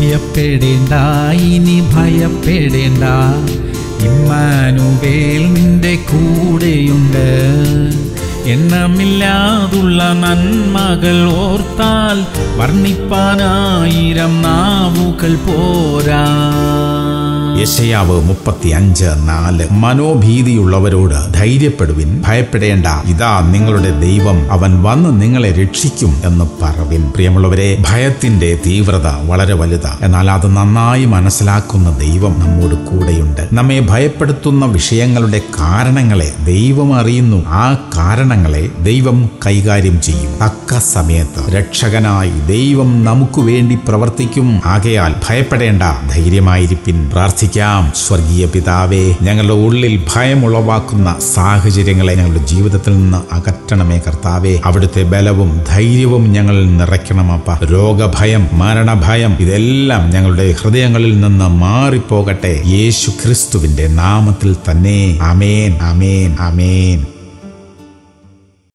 ഭയപ്പെടേണ്ട ഇനി ഭയപ്പെടേണ്ട ഇമ്മാനുവേൽ നിന്റെ കൂടെയുണ്ട് എണ്ണമില്ലാതുള്ള നന്മകൾ ഓർത്താൽ വർണ്ണിപ്പാനായിരം നാവുകൾ പോരാ യശയാവ് മുപ്പത്തി അഞ്ച് നാല് മനോഭീതിയുള്ളവരോട് ധൈര്യപ്പെടുവിൻ ഭയപ്പെടേണ്ട ഇതാ നിങ്ങളുടെ ദൈവം അവൻ വന്ന് നിങ്ങളെ രക്ഷിക്കും എന്ന് പറവിൻ പ്രിയമുള്ളവരെ ഭയത്തിന്റെ തീവ്രത വളരെ വലുതാ എന്നാൽ അത് നന്നായി മനസ്സിലാക്കുന്ന ദൈവം നമ്മോട് കൂടെയുണ്ട് നമ്മെ ഭയപ്പെടുത്തുന്ന വിഷയങ്ങളുടെ കാരണങ്ങളെ ദൈവം അറിയുന്നു ആ കാരണങ്ങളെ ദൈവം കൈകാര്യം ചെയ്യും തക്ക സമയത്ത് രക്ഷകനായി ദൈവം നമുക്ക് വേണ്ടി പ്രവർത്തിക്കും ആകയാൽ ഭയപ്പെടേണ്ട ധൈര്യമായിരിപ്പിൻ പ്രാർത്ഥിക്കാം സ്വർഗീയ പിതാവേ ഞങ്ങളുടെ ഉള്ളിൽ ഭയമുളവാക്കുന്ന സാഹചര്യങ്ങളെ ഞങ്ങളുടെ ജീവിതത്തിൽ നിന്ന് അകറ്റണമേ കർത്താവേ അവിടുത്തെ ബലവും ധൈര്യവും ഞങ്ങളിൽ നിറയ്ക്കണമപ്പ രോഗഭയം മരണഭയം ഇതെല്ലാം ഞങ്ങളുടെ ഹൃദയങ്ങളിൽ നിന്ന് മാറിപ്പോകട്ടെ യേശു ക്രിസ്തുവിന്റെ നാമത്തിൽ തന്നെ അമേൻ അമേൻ അമേൻ